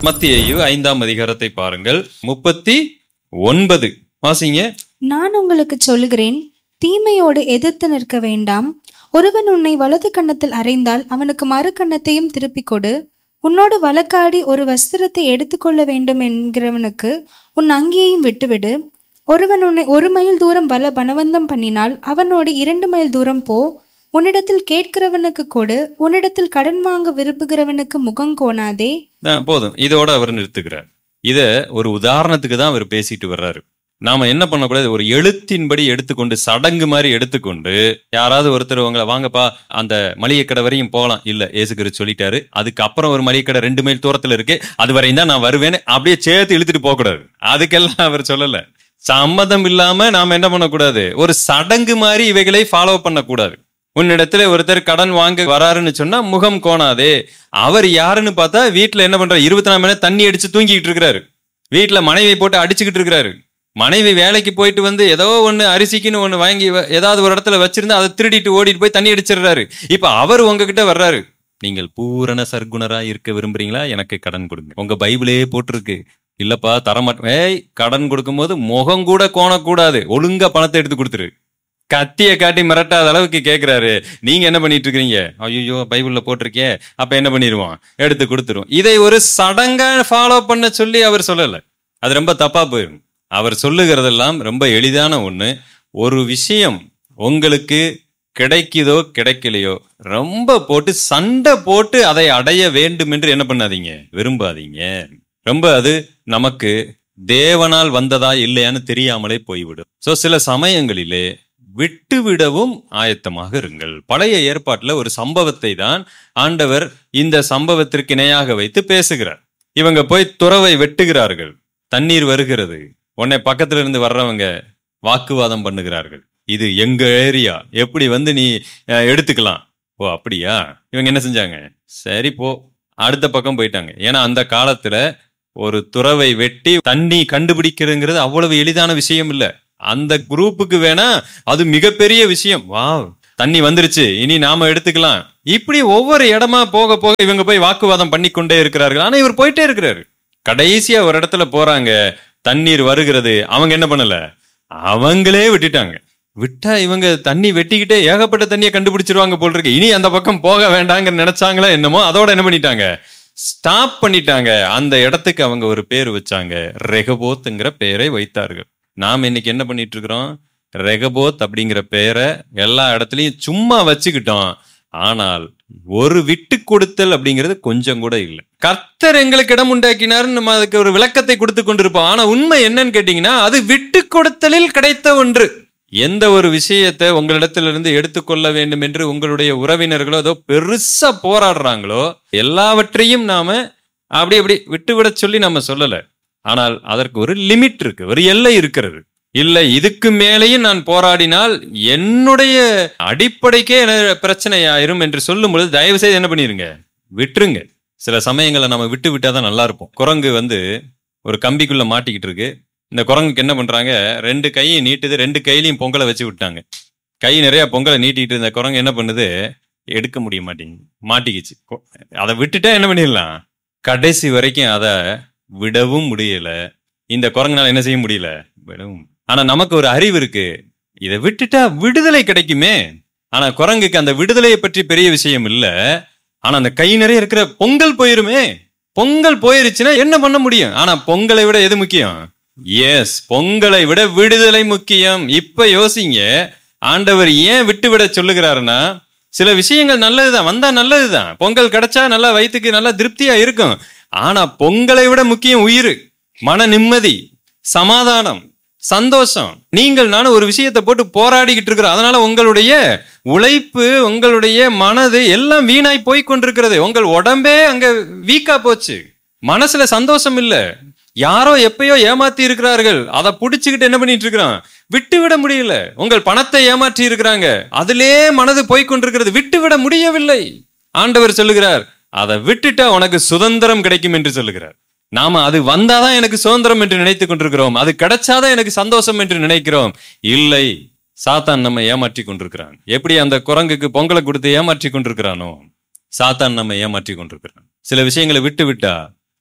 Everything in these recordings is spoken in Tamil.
மத்தியேயு ஐந்தாம் அதிகாரத்தை பாருங்கள் முப்பத்தி ஒன்பது வாசிங்க நான் உங்களுக்கு சொல்லுகிறேன் தீமையோடு எதிர்த்து நிற்க வேண்டாம் ஒருவன் உன்னை வலது கன்னத்தில் அறைந்தால் அவனுக்கு மறு கன்னத்தையும் திருப்பிக் கொடு உன்னோடு வழக்காடி ஒரு வஸ்திரத்தை எடுத்துக்கொள்ள வேண்டும் என்கிறவனுக்கு உன் அங்கியையும் விட்டுவிடு ஒருவன் உன்னை ஒரு மைல் தூரம் வல பனவந்தம் பண்ணினால் அவனோடு இரண்டு மைல் தூரம் போ உன்னிடத்தில் கேட்கிறவனுக்கு கொடு உன்னிடத்தில் கடன் வாங்க விரும்புகிறவனுக்கு முகம் கோணாதே ஆ, போதும் இதோட அவர் நிறுத்துக்கிறார் இத ஒரு உதாரணத்துக்கு தான் அவர் பேசிட்டு வர்றாரு நாம என்ன பண்ணக்கூடாது ஒரு எழுத்தின்படி எடுத்துக்கொண்டு சடங்கு மாதிரி எடுத்துக்கொண்டு யாராவது ஒருத்தர் உங்களை வாங்கப்பா அந்த மளிகை கடை வரையும் போகலாம் இல்ல ஏசுகிற சொல்லிட்டாரு அதுக்கப்புறம் ஒரு மளிகை கடை ரெண்டு மைல் தூரத்துல இருக்கு அது வரையும் தான் நான் வருவேன்னு அப்படியே சேர்த்து இழுத்துட்டு போக கூடாது அதுக்கெல்லாம் அவர் சொல்லல சம்மதம் இல்லாம நாம என்ன பண்ணக்கூடாது ஒரு சடங்கு மாதிரி இவைகளை ஃபாலோ பண்ணக்கூடாது உன்னிடத்துல ஒருத்தர் கடன் வாங்க வராருன்னு சொன்னா முகம் கோணாதே அவர் யாருன்னு பார்த்தா வீட்டுல என்ன பண்றாரு இருபத்தி நாலு மணி நேரம் தண்ணி அடிச்சு தூங்கிட்டு இருக்கிறாரு வீட்டுல மனைவி போட்டு அடிச்சுக்கிட்டு இருக்கிறாரு மனைவி வேலைக்கு போயிட்டு வந்து ஏதோ ஒண்ணு அரிசிக்குன்னு ஒண்ணு வாங்கி வ- ஏதாவது ஒரு இடத்துல வச்சிருந்து அதை திருடிட்டு ஓடிட்டு போய் தண்ணி அடிச்சிடுறாரு இப்ப அவர் உங்ககிட்ட வர்றாரு நீங்கள் பூரண சர்க்குணரா இருக்க விரும்புறீங்களா எனக்கு கடன் கொடுங்க உங்க பைபிளே போட்டிருக்கு இல்லப்பா தரமாட்டேன் ஏய் கடன் கொடுக்கும்போது முகம் கூட கோணக்கூடாது ஒழுங்கா பணத்தை எடுத்து கொடுத்துரு கத்திய காட்டி மிரட்டாத அளவுக்கு கேக்குறாரு நீங்க என்ன பண்ணிட்டு இருக்கீங்க ஐயோ பைபிள்ல போட்டிருக்கே அப்ப என்ன பண்ணிடுவோம் எடுத்து கொடுத்துருவோம் இதை ஒரு சடங்கா ஃபாலோ பண்ண சொல்லி அவர் சொல்லல அது ரொம்ப தப்பா போயிடும் அவர் சொல்லுகிறதெல்லாம் ரொம்ப எளிதான ஒண்ணு ஒரு விஷயம் உங்களுக்கு கிடைக்குதோ கிடைக்கலையோ ரொம்ப போட்டு சண்டை போட்டு அதை அடைய வேண்டும் என்று என்ன பண்ணாதீங்க விரும்பாதீங்க ரொம்ப அது நமக்கு தேவனால் வந்ததா இல்லையான்னு தெரியாமலே போய்விடும் சோ சில சமயங்களிலே விட்டுவிடவும் ஆயத்தமாக இருங்கள் பழைய ஏற்பாட்டுல ஒரு சம்பவத்தை தான் ஆண்டவர் இந்த சம்பவத்திற்கு இணையாக வைத்து பேசுகிறார் இவங்க போய் துறவை வெட்டுகிறார்கள் தண்ணீர் வருகிறது உன்னை பக்கத்துல இருந்து வர்றவங்க வாக்குவாதம் பண்ணுகிறார்கள் இது எங்க ஏரியா எப்படி வந்து நீ அஹ், எடுத்துக்கலாம் ஓ அப்படியா இவங்க என்ன செஞ்சாங்க சரி போ அடுத்த பக்கம் போயிட்டாங்க ஏன்னா அந்த காலத்துல ஒரு துறவை வெட்டி தண்ணி கண்டுபிடிக்கிறதுங்கிறது அவ்வளவு எளிதான விஷயம் இல்ல அந்த குரூப்புக்கு வேணா அது மிகப்பெரிய விஷயம் வா தண்ணி வந்துருச்சு இனி நாம எடுத்துக்கலாம் இப்படி ஒவ்வொரு இடமா போக போக இவங்க போய் வாக்குவாதம் பண்ணி கொண்டே இருக்கிறார்கள் ஆனா இவர் போயிட்டே இருக்கிறாரு கடைசியா ஒரு இடத்துல போறாங்க தண்ணீர் வருகிறது அவங்க என்ன பண்ணல அவங்களே விட்டுட்டாங்க விட்டா இவங்க தண்ணி வெட்டிக்கிட்டே ஏகப்பட்ட தண்ணியை கண்டுபிடிச்சிருவாங்க போல் இருக்கு இனி அந்த பக்கம் போக வேண்டாங்க நினைச்சாங்களா என்னமோ அதோட என்ன பண்ணிட்டாங்க ஸ்டாப் பண்ணிட்டாங்க அந்த இடத்துக்கு அவங்க ஒரு பேர் வச்சாங்க ரெகபோத்துங்கிற பெயரை வைத்தார்கள் நாம் இன்னைக்கு என்ன பண்ணிட்டு இருக்கிறோம் ரெகபோத் அப்படிங்கிற பெயரை எல்லா இடத்துலயும் சும்மா வச்சுக்கிட்டோம் ஆனால் ஒரு விட்டு கொடுத்தல் அப்படிங்கிறது கொஞ்சம் கூட இல்லை கர்த்தர் எங்களுக்கு இடம் உண்டாக்கினார்னு நம்ம அதுக்கு ஒரு விளக்கத்தை கொடுத்து கொண்டிருப்போம் ஆனா உண்மை என்னன்னு கேட்டீங்கன்னா அது விட்டு கொடுத்தலில் கிடைத்த ஒன்று எந்த ஒரு விஷயத்தை உங்களிடத்திலிருந்து எடுத்துக்கொள்ள வேண்டும் என்று உங்களுடைய உறவினர்களோ ஏதோ பெருசா போராடுறாங்களோ எல்லாவற்றையும் நாம அப்படி அப்படி விட்டுவிட சொல்லி நம்ம சொல்லல ஆனால் அதற்கு ஒரு லிமிட் இருக்கு ஒரு எல்லை இருக்கிறது இல்ல இதுக்கு மேலேயும் நான் போராடினால் என்னுடைய அடிப்படைக்கே என்ன பிரச்சனை ஆயிரும் என்று சொல்லும் பொழுது தயவு செய்து என்ன பண்ணிருங்க விட்டுருங்க சில சமயங்களை நம்ம விட்டு விட்டாதான் நல்லா இருப்போம் குரங்கு வந்து ஒரு கம்பிக்குள்ள மாட்டிக்கிட்டு இருக்கு இந்த குரங்குக்கு என்ன பண்றாங்க ரெண்டு கையும் நீட்டுது ரெண்டு கையிலையும் பொங்கலை வச்சு விட்டாங்க கை நிறைய பொங்கலை நீட்டிட்டு இருந்த குரங்கு என்ன பண்ணுது எடுக்க முடிய மாட்டேங்குது மாட்டிக்கிச்சு கொ- அதை விட்டுட்டா என்ன பண்ணிடலாம் கடைசி வரைக்கும் அதை விடவும் முடியல இந்த குரங்குனால என்ன செய்ய முடியல விடவும் ஆனா நமக்கு ஒரு அறிவு இருக்கு இதை விட்டுட்டா விடுதலை கிடைக்குமே ஆனா குரங்குக்கு அந்த விடுதலையை பற்றி பெரிய விஷயம் இல்ல ஆனா அந்த கை நிறைய இருக்கிற பொங்கல் போயிருமே பொங்கல் போயிருச்சுன்னா என்ன பண்ண முடியும் ஆனா பொங்கலை விட எது முக்கியம் எஸ் பொங்கலை விட விடுதலை முக்கியம் இப்ப யோசிங்க ஆண்டவர் ஏன் விட்டு விட சொல்லுகிறாருன்னா சில விஷயங்கள் நல்லதுதான் வந்தா நல்லதுதான் பொங்கல் கிடைச்சா நல்லா வயிற்றுக்கு நல்லா திருப்தியா இருக்கும் ஆனா பொங்கலை விட முக்கியம் உயிர் மன நிம்மதி சமாதானம் சந்தோஷம் நீங்கள் நானும் ஒரு விஷயத்தை போட்டு போராடிக்கிட்டு இருக்கிறோம் அதனால உங்களுடைய உழைப்பு உங்களுடைய மனது எல்லாம் வீணாய் போய் கொண்டிருக்கிறது உங்கள் உடம்பே அங்க வீக்கா போச்சு மனசுல சந்தோஷம் இல்ல யாரோ எப்பயோ ஏமாத்தி இருக்கிறார்கள் அதை புடிச்சுக்கிட்டு என்ன பண்ணிட்டு இருக்கிறான் விட்டு விட முடியல உங்கள் பணத்தை ஏமாற்றி இருக்கிறாங்க அதிலே மனது போய் கொண்டிருக்கிறது விட்டு விட முடியவில்லை ஆண்டவர் சொல்லுகிறார் அதை விட்டுட்டா உனக்கு சுதந்திரம் கிடைக்கும் என்று சொல்லுகிறார் நாம அது வந்தாதான் எனக்கு சுதந்திரம் என்று நினைத்துக் கொண்டிருக்கிறோம் அது கிடைச்சாதான் எனக்கு சந்தோஷம் என்று நினைக்கிறோம் இல்லை சாத்தான் நம்ம ஏமாற்றி கொண்டிருக்கிறான் எப்படி அந்த குரங்குக்கு பொங்கலை கொடுத்து ஏமாற்றி கொண்டிருக்கிறானோ சாத்தான் நம்ம ஏமாற்றி கொண்டிருக்கிறான் சில விஷயங்களை விட்டு விட்டா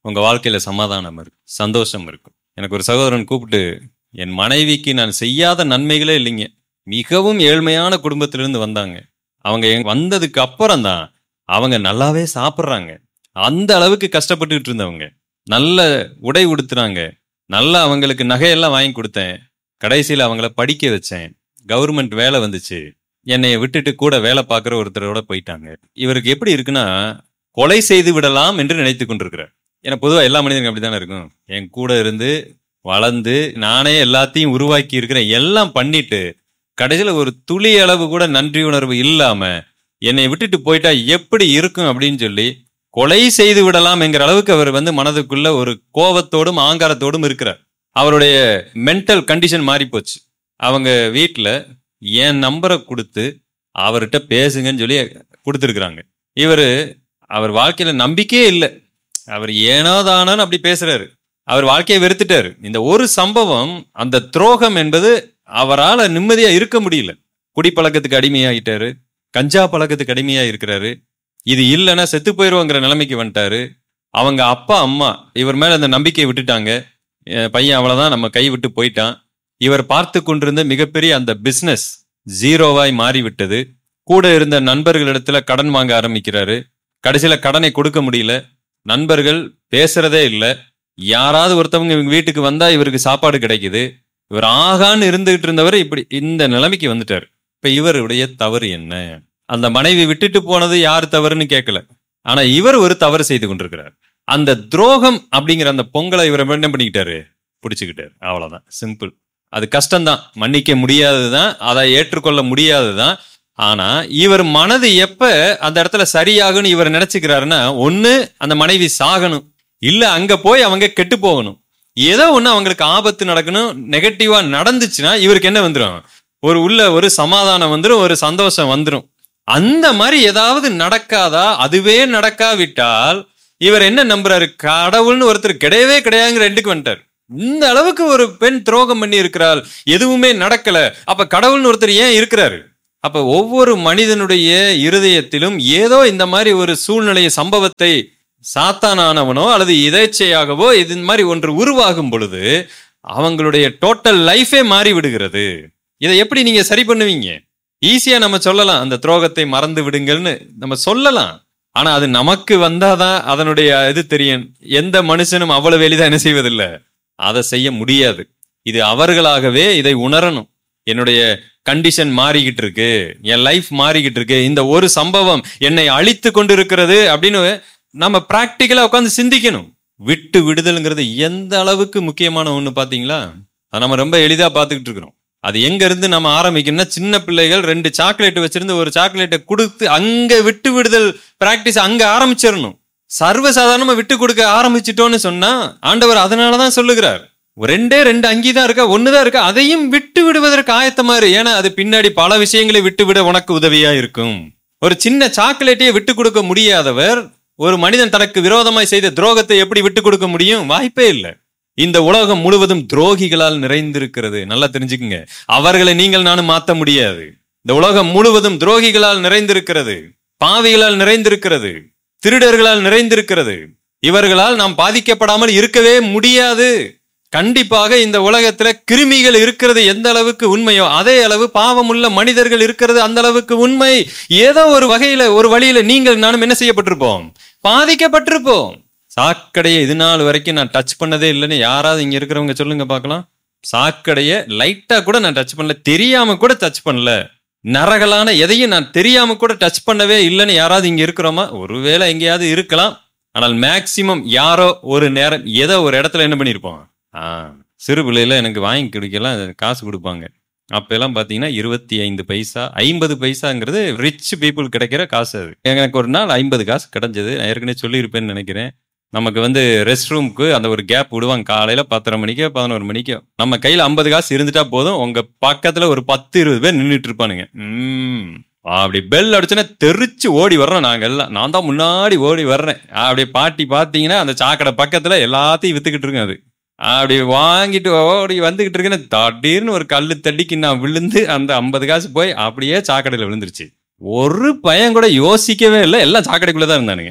உங்க வாழ்க்கையில சமாதானம் இருக்கும் சந்தோஷம் இருக்கும் எனக்கு ஒரு சகோதரன் கூப்பிட்டு என் மனைவிக்கு நான் செய்யாத நன்மைகளே இல்லைங்க மிகவும் ஏழ்மையான குடும்பத்திலிருந்து வந்தாங்க அவங்க எங்க- வந்ததுக்கு அப்புறம் தான் அவங்க நல்லாவே சாப்பிட்றாங்க அந்த அளவுக்கு கஷ்டப்பட்டுட்டு இருந்தவங்க நல்ல உடை உடுத்துறாங்க நல்லா அவங்களுக்கு நகையெல்லாம் வாங்கி கொடுத்தேன் கடைசியில் அவங்கள படிக்க வச்சேன் கவர்மெண்ட் வேலை வந்துச்சு என்னைய விட்டுட்டு கூட வேலை பார்க்குற ஒருத்தரோட போயிட்டாங்க இவருக்கு எப்படி இருக்குன்னா கொலை செய்து விடலாம் என்று நினைத்து கொண்டிருக்கிறார் ஏன்னா பொதுவாக எல்லா மனிதனுக்கும் அப்படித்தானே இருக்கும் என் கூட இருந்து வளர்ந்து நானே எல்லாத்தையும் உருவாக்கி இருக்கிறேன் எல்லாம் பண்ணிட்டு கடைசியில் ஒரு துளி அளவு கூட நன்றி உணர்வு இல்லாம என்னை விட்டுட்டு போயிட்டா எப்படி இருக்கும் அப்படின்னு சொல்லி கொலை செய்து விடலாம் என்கிற அளவுக்கு அவர் வந்து மனதுக்குள்ள ஒரு கோபத்தோடும் ஆங்காரத்தோடும் இருக்கிறார் அவருடைய மென்டல் கண்டிஷன் மாறி போச்சு அவங்க வீட்டில் என் நம்பரை கொடுத்து அவர்கிட்ட பேசுங்கன்னு சொல்லி கொடுத்துருக்குறாங்க இவர் அவர் வாழ்க்கையில நம்பிக்கையே இல்லை அவர் ஏனோ தானோன்னு அப்படி பேசுறாரு அவர் வாழ்க்கையை வெறுத்துட்டாரு இந்த ஒரு சம்பவம் அந்த துரோகம் என்பது அவரால் நிம்மதியா இருக்க முடியல குடிப்பழக்கத்துக்கு அடிமையாயிட்டாரு கஞ்சா பழக்கத்துக்கு அடிமையா இருக்கிறாரு இது இல்லைன்னா செத்து போயிருவோங்கிற நிலைமைக்கு வந்துட்டாரு அவங்க அப்பா அம்மா இவர் மேல அந்த நம்பிக்கையை விட்டுட்டாங்க என் பையன் அவ்வளவுதான் நம்ம கை விட்டு போயிட்டான் இவர் பார்த்து கொண்டிருந்த மிகப்பெரிய அந்த பிசினஸ் ஜீரோவாய் மாறிவிட்டது கூட இருந்த நண்பர்களிடத்துல கடன் வாங்க ஆரம்பிக்கிறாரு கடைசியில கடனை கொடுக்க முடியல நண்பர்கள் பேசுறதே இல்லை யாராவது ஒருத்தவங்க இவங்க வீட்டுக்கு வந்தா இவருக்கு சாப்பாடு கிடைக்குது இவர் ஆகான்னு இருந்துகிட்டு இருந்தவர் இப்படி இந்த நிலைமைக்கு வந்துட்டார் இப்ப இவருடைய தவறு என்ன அந்த மனைவி விட்டுட்டு போனது யார் தவறுன்னு கேட்கல ஆனா இவர் ஒரு தவறு செய்து கொண்டிருக்கிறார் அந்த துரோகம் அப்படிங்கிற அந்த பொங்கலை இவர் என்ன பண்ணிக்கிட்டாரு பிடிச்சுக்கிட்டாரு அவ்வளவுதான் சிம்பிள் அது கஷ்டம்தான் மன்னிக்க முடியாததுதான் அதை ஏற்றுக்கொள்ள முடியாததுதான் ஆனா இவர் மனது எப்ப அந்த இடத்துல சரியாகும்னு இவர் நினைச்சுக்கிறாருன்னா ஒண்ணு அந்த மனைவி சாகணும் இல்ல அங்க போய் அவங்க கெட்டு போகணும் ஏதோ ஒண்ணு அவங்களுக்கு ஆபத்து நடக்கணும் நெகட்டிவா நடந்துச்சுன்னா இவருக்கு என்ன வந்துடும் ஒரு உள்ள ஒரு சமாதானம் வந்துடும் ஒரு சந்தோஷம் வந்துடும் அந்த மாதிரி ஏதாவது நடக்காதா அதுவே நடக்காவிட்டால் இவர் என்ன நம்புறாரு கடவுள்னு ஒருத்தர் கிடையவே கிடையாதுங்கிற ரெண்டுக்கு வந்துட்டார் இந்த அளவுக்கு ஒரு பெண் துரோகம் பண்ணி இருக்கிறாள் எதுவுமே நடக்கல அப்ப கடவுள்னு ஒருத்தர் ஏன் இருக்கிறாரு அப்ப ஒவ்வொரு மனிதனுடைய இருதயத்திலும் ஏதோ இந்த மாதிரி ஒரு சூழ்நிலைய சம்பவத்தை சாத்தானானவனோ அல்லது இதேச்சையாகவோ இது மாதிரி ஒன்று உருவாகும் பொழுது அவங்களுடைய டோட்டல் லைஃபே மாறி விடுகிறது இதை எப்படி நீங்க சரி பண்ணுவீங்க ஈஸியா நம்ம சொல்லலாம் அந்த துரோகத்தை மறந்து விடுங்கள்னு நம்ம சொல்லலாம் ஆனா அது நமக்கு வந்தாதான் அதனுடைய இது தெரியும் எந்த மனுஷனும் அவ்வளவு எளிதா என்ன செய்வதில்லை அதை செய்ய முடியாது இது அவர்களாகவே இதை உணரணும் என்னுடைய கண்டிஷன் மாறிக்கிட்டு இருக்கு என் லைஃப் மாறிக்கிட்டு இருக்கு இந்த ஒரு சம்பவம் என்னை அழித்து கொண்டிருக்கிறது அப்படின்னு நம்ம பிராக்டிக்கலா உட்காந்து சிந்திக்கணும் விட்டு விடுதல்ங்கிறது எந்த அளவுக்கு முக்கியமான ஒண்ணு பாத்தீங்களா அதை நம்ம ரொம்ப எளிதா பார்த்துக்கிட்டு இருக்கிறோம் அது எங்க இருந்து நம்ம ஆரம்பிக்கணும்னா சின்ன பிள்ளைகள் ரெண்டு சாக்லேட் வச்சிருந்து ஒரு சாக்லேட்டை கொடுத்து அங்க விட்டு விடுதல் பிராக்டிஸ் அங்க ஆரம்பிச்சிடணும் சர்வசாதாரணமா விட்டு கொடுக்க ஆரம்பிச்சிட்டோன்னு சொன்னா ஆண்டவர் அதனாலதான் சொல்லுகிறார் ரெண்டே ரெண்டு அங்கிதான் இருக்கா ஒண்ணுதான் இருக்கா அதையும் விட்டு விடுவதற்கு ஆயத்தமா இரு ஏன்னா அது பின்னாடி பல விஷயங்களை விட்டு விட உனக்கு உதவியா இருக்கும் ஒரு சின்ன சாக்லேட்டையே விட்டு கொடுக்க முடியாதவர் ஒரு மனிதன் தனக்கு விரோதமாய் செய்த துரோகத்தை எப்படி விட்டு கொடுக்க முடியும் வாய்ப்பே இல்லை இந்த உலகம் முழுவதும் துரோகிகளால் நிறைந்திருக்கிறது நல்லா தெரிஞ்சுக்குங்க அவர்களை நீங்கள் நானும் மாத்த முடியாது இந்த உலகம் முழுவதும் துரோகிகளால் நிறைந்திருக்கிறது பாவிகளால் நிறைந்திருக்கிறது திருடர்களால் நிறைந்திருக்கிறது இவர்களால் நாம் பாதிக்கப்படாமல் இருக்கவே முடியாது கண்டிப்பாக இந்த உலகத்துல கிருமிகள் இருக்கிறது எந்த அளவுக்கு உண்மையோ அதே அளவு பாவமுள்ள மனிதர்கள் இருக்கிறது அந்த அளவுக்கு உண்மை ஏதோ ஒரு வகையில ஒரு வழியில நீங்கள் நானும் என்ன செய்யப்பட்டிருப்போம் பாதிக்கப்பட்டிருப்போம் சாக்கடையை இது நாள் வரைக்கும் நான் டச் பண்ணதே இல்லைன்னு யாராவது இங்க இருக்கிறவங்க சொல்லுங்க பார்க்கலாம் சாக்கடைய லைட்டா கூட நான் டச் பண்ணல தெரியாம கூட டச் பண்ணல நரகலான எதையும் நான் தெரியாம கூட டச் பண்ணவே இல்லைன்னு யாராவது இங்க இருக்கிறோமா ஒருவேளை எங்கேயாவது இருக்கலாம் ஆனால் மேக்சிமம் யாரோ ஒரு நேரம் ஏதோ ஒரு இடத்துல என்ன பண்ணியிருப்போம் ஆ சிறு பிள்ளையில எனக்கு வாங்கி குடிக்கலாம் காசு கொடுப்பாங்க அப்பெல்லாம் பார்த்தீங்கன்னா இருபத்தி ஐந்து பைசா ஐம்பது பைசாங்கிறது ரிச் பீப்புள் கிடைக்கிற காசு அது எனக்கு ஒரு நாள் ஐம்பது காசு கிடைஞ்சது நான் ஏற்கனவே சொல்லியிருப்பேன்னு நினைக்கிறேன் நமக்கு வந்து ரெஸ்ட் ரூமுக்கு அந்த ஒரு கேப் விடுவாங்க காலையில பத்தரை மணிக்கோ பதினோரு மணிக்கோ நம்ம கையில ஐம்பது காசு இருந்துட்டா போதும் உங்க பக்கத்துல ஒரு பத்து இருபது பேர் நின்றுட்டு இருப்பானுங்க உம் அப்படி பெல் அடிச்சுன்னா தெரிச்சு ஓடி வர்றோம் நாங்க எல்லாம் நான் தான் முன்னாடி ஓடி வர்றேன் அப்படி பாட்டி பார்த்தீங்கன்னா அந்த சாக்கடை பக்கத்துல எல்லாத்தையும் வித்துக்கிட்டு இருக்கேன் அது அப்படி வாங்கிட்டு ஓடி வந்துகிட்டு இருக்கேன்னு திடீர்னு ஒரு கல்லு தடிக்கு நான் விழுந்து அந்த ஐம்பது காசு போய் அப்படியே சாக்கடையில விழுந்துருச்சு ஒரு பையன் கூட யோசிக்கவே இல்லை எல்லாம் சாக்கடைக்குள்ள தான் இருந்தானுங்க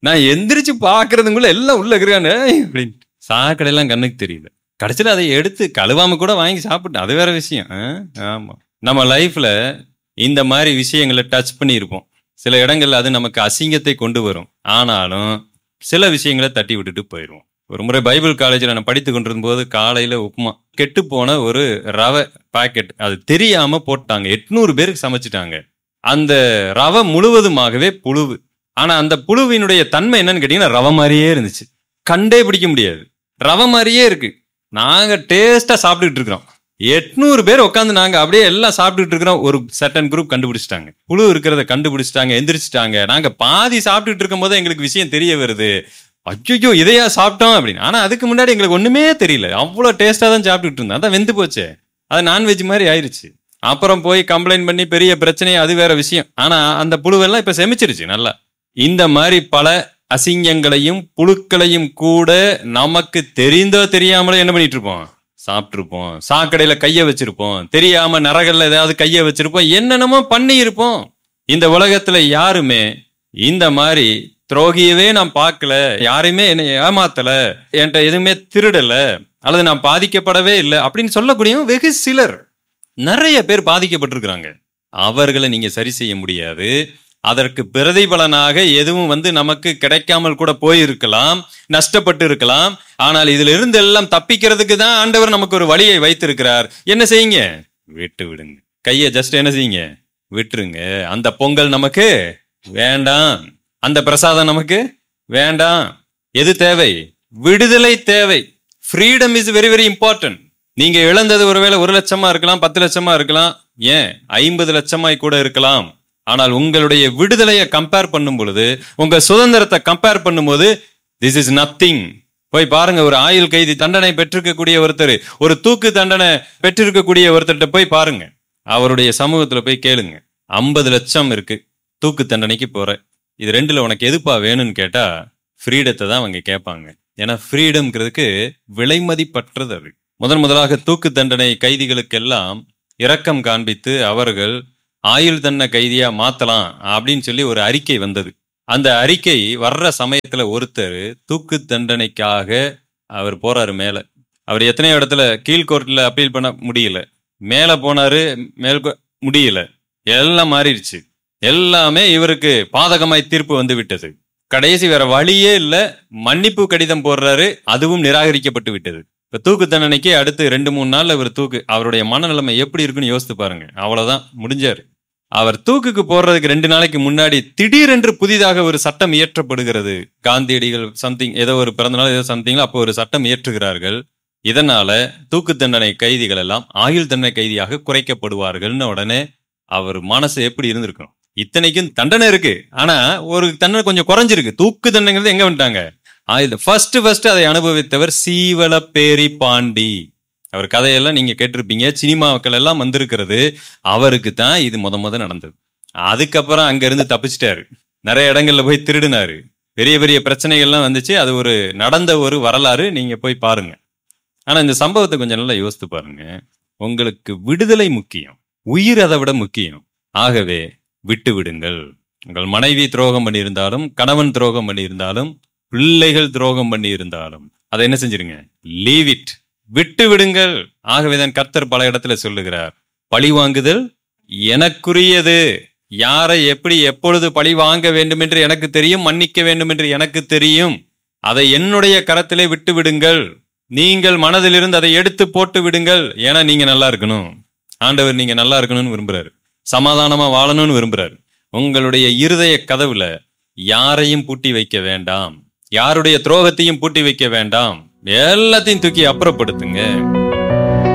நான் எந்திரிச்சு பாக்குறதுக்குள்ள எல்லாம் உள்ள இருக்கிறானே அப்படின்னு சாக்கடை எல்லாம் கண்ணுக்கு தெரியல கடைசியில் அதை எடுத்து கழுவாம கூட வாங்கி சாப்பிட்டேன் அது வேற விஷயம் ஆ? ஆமா நம்ம லைஃப்ல இந்த மாதிரி விஷயங்களை டச் பண்ணியிருப்போம் சில இடங்கள்ல அது நமக்கு அசிங்கத்தை கொண்டு வரும் ஆனாலும் சில விஷயங்களை தட்டி விட்டுட்டு போயிடுவோம் ஒரு முறை பைபிள் காலேஜில் நான் படித்து கொண்டிருந்த போது காலையில உப்புமா கெட்டு போன ஒரு ரவை பாக்கெட் அது தெரியாம போட்டாங்க எட்நூறு பேருக்கு சமைச்சிட்டாங்க அந்த ரவை முழுவதுமாகவே புழுவு ஆனா அந்த புழுவினுடைய தன்மை என்னன்னு கேட்டீங்கன்னா ரவை மாதிரியே இருந்துச்சு கண்டே பிடிக்க முடியாது ரவை மாதிரியே இருக்கு நாங்க டேஸ்டா சாப்பிட்டுட்டு இருக்கிறோம் எட்நூறு பேர் உட்காந்து நாங்க அப்படியே எல்லாம் சாப்பிட்டுட்டு இருக்கிறோம் ஒரு சர்டன் குரூப் கண்டுபிடிச்சிட்டாங்க புழு இருக்கிறத கண்டுபிடிச்சிட்டாங்க எந்திரிச்சிட்டாங்க நாங்க பாதி சாப்பிட்டுட்டு இருக்கும் போது எங்களுக்கு விஷயம் தெரிய வருது அச்சோ இதையா சாப்பிட்டோம் அப்படின்னு ஆனா அதுக்கு முன்னாடி எங்களுக்கு ஒண்ணுமே தெரியல அவ்வளவு டேஸ்டா தான் சாப்பிட்டுட்டு இருந்தோம் அதான் வெந்து போச்சே அது நான்வெஜ் மாதிரி ஆயிருச்சு அப்புறம் போய் கம்ப்ளைண்ட் பண்ணி பெரிய பிரச்சனை அது வேற விஷயம் ஆனா அந்த புழுவெல்லாம் இப்ப செமிச்சிருச்சு நல்லா இந்த மாதிரி பல அசிங்கங்களையும் புழுக்களையும் கூட நமக்கு தெரிந்தோ தெரியாமலோ என்ன பண்ணிட்டு இருப்போம் சாப்பிட்டிருப்போம் சாக்கடையில கைய வச்சிருப்போம் தெரியாம நரகல்ல ஏதாவது கைய வச்சிருப்போம் என்னென்னமோ பண்ணி இருப்போம் இந்த உலகத்துல யாருமே இந்த மாதிரி துரோகியவே நான் பார்க்கல யாரையுமே என்னை ஏமாத்தல என்கிட்ட எதுவுமே திருடல அல்லது நான் பாதிக்கப்படவே இல்லை அப்படின்னு சொல்லக்கூடியவங்க வெகு சிலர் நிறைய பேர் பாதிக்கப்பட்டிருக்கிறாங்க அவர்களை நீங்க சரி செய்ய முடியாது அதற்கு பிரதிபலனாக எதுவும் வந்து நமக்கு கிடைக்காமல் கூட போயிருக்கலாம் நஷ்டப்பட்டு இருக்கலாம் ஆனால் இதுல இருந்து எல்லாம் தப்பிக்கிறதுக்கு தான் ஆண்டவர் நமக்கு ஒரு வழியை வைத்திருக்கிறார் என்ன செய்யுங்க விட்டு விடுங்க கையை ஜஸ்ட் என்ன செய்யுங்க விட்டுருங்க அந்த பொங்கல் நமக்கு வேண்டாம் அந்த பிரசாதம் நமக்கு வேண்டாம் எது தேவை விடுதலை தேவை freedom is very very important நீங்க இழந்தது ஒருவேளை ஒரு லட்சமா இருக்கலாம் பத்து லட்சமா இருக்கலாம் ஏன் ஐம்பது லட்சமாய் கூட இருக்கலாம் ஆனால் உங்களுடைய விடுதலையை கம்பேர் பண்ணும் பொழுது உங்க சுதந்திரத்தை கம்பேர் பண்ணும்போது திஸ் இஸ் நத்திங் போய் பாருங்க ஒரு ஆயுள் கைதி தண்டனை பெற்றிருக்கக்கூடிய ஒருத்தர் ஒரு தூக்கு தண்டனை பெற்றிருக்கக்கூடிய ஒருத்தர்கிட்ட போய் பாருங்க அவருடைய சமூகத்துல போய் கேளுங்க ஐம்பது லட்சம் இருக்கு தூக்கு தண்டனைக்கு போற இது ரெண்டுல உனக்கு எதுப்பா வேணும்னு கேட்டா ஃப்ரீடத்தை தான் அவங்க கேட்பாங்க ஏன்னா ஃப்ரீடம்ங்கிறதுக்கு விலைமதிப்பற்றது அது முதன் முதலாக தூக்கு தண்டனை கைதிகளுக்கெல்லாம் இரக்கம் காண்பித்து அவர்கள் ஆயுள் தண்டனை கைதியா மாத்தலாம் அப்படின்னு சொல்லி ஒரு அறிக்கை வந்தது அந்த அறிக்கை வர்ற சமயத்துல ஒருத்தர் தூக்கு தண்டனைக்காக அவர் போறாரு மேல அவர் எத்தனையோ இடத்துல கீழ்கோர்ட்ல அப்பீல் பண்ண முடியல மேல போனாரு மேல் முடியல எல்லாம் மாறிடுச்சு எல்லாமே இவருக்கு பாதகமாய் தீர்ப்பு வந்து விட்டது கடைசி வேற வழியே இல்ல மன்னிப்பு கடிதம் போடுறாரு அதுவும் நிராகரிக்கப்பட்டு விட்டது இப்ப தூக்கு தண்டனைக்கு அடுத்து ரெண்டு மூணு நாள்ல இவர் தூக்கு அவருடைய மனநிலைமை எப்படி இருக்குன்னு யோசித்து பாருங்க அவ்வளவுதான் முடிஞ்சாரு அவர் தூக்குக்கு போடுறதுக்கு ரெண்டு நாளைக்கு முன்னாடி திடீரென்று புதிதாக ஒரு சட்டம் இயற்றப்படுகிறது காந்தியடிகள் சம்திங் ஏதோ ஒரு பிறந்தநாள் ஏதோ சம்திங்ல அப்போ ஒரு சட்டம் இயற்றுகிறார்கள் இதனால தூக்கு தண்டனை கைதிகள் எல்லாம் ஆயுள் தண்டனை கைதியாக குறைக்கப்படுவார்கள்னு உடனே அவர் மனசு எப்படி இருந்திருக்கும் இத்தனைக்கும் தண்டனை இருக்கு ஆனா ஒரு தண்டனை கொஞ்சம் குறைஞ்சிருக்கு தூக்கு தண்டனைங்கிறது எங்க வந்துட்டாங்க ஆயுள் ஃபர்ஸ்ட் ஃபர்ஸ்ட் அதை அனுபவித்தவர் சீவல பேரி பாண்டி அவர் கதையெல்லாம் நீங்க கேட்டிருப்பீங்க சினிமாக்கள் எல்லாம் வந்திருக்கிறது அவருக்கு தான் இது முத முத நடந்தது அதுக்கப்புறம் அங்க இருந்து தப்பிச்சிட்டாரு நிறைய இடங்கள்ல போய் திருடினாரு பெரிய பெரிய பிரச்சனைகள்லாம் வந்துச்சு அது ஒரு நடந்த ஒரு வரலாறு நீங்க போய் பாருங்க ஆனா இந்த சம்பவத்தை கொஞ்சம் நல்லா யோசித்து பாருங்க உங்களுக்கு விடுதலை முக்கியம் உயிர் அதை விட முக்கியம் ஆகவே விட்டு விடுங்கள் உங்கள் மனைவி துரோகம் பண்ணியிருந்தாலும் கணவன் துரோகம் பண்ணியிருந்தாலும் பிள்ளைகள் துரோகம் பண்ணியிருந்தாலும் அதை என்ன செஞ்சிருங்க லீவ் இட் விட்டு விடுங்கள் ஆகவேதான் கர்த்தர் பல இடத்துல சொல்லுகிறார் பழி வாங்குதல் எனக்குரியது யாரை எப்படி எப்பொழுது பழி வாங்க வேண்டும் என்று எனக்கு தெரியும் மன்னிக்க வேண்டும் என்று எனக்கு தெரியும் அதை என்னுடைய கரத்திலே விட்டு விடுங்கள் நீங்கள் மனதிலிருந்து அதை எடுத்து போட்டு விடுங்கள் ஏன்னா நீங்க நல்லா இருக்கணும் ஆண்டவர் நீங்க நல்லா இருக்கணும்னு விரும்புறாரு சமாதானமா வாழணும்னு விரும்புறாரு உங்களுடைய இருதய கதவுல யாரையும் பூட்டி வைக்க வேண்டாம் யாருடைய துரோகத்தையும் பூட்டி வைக்க வேண்டாம் எல்லாத்தையும் தூக்கி அப்புறப்படுத்துங்க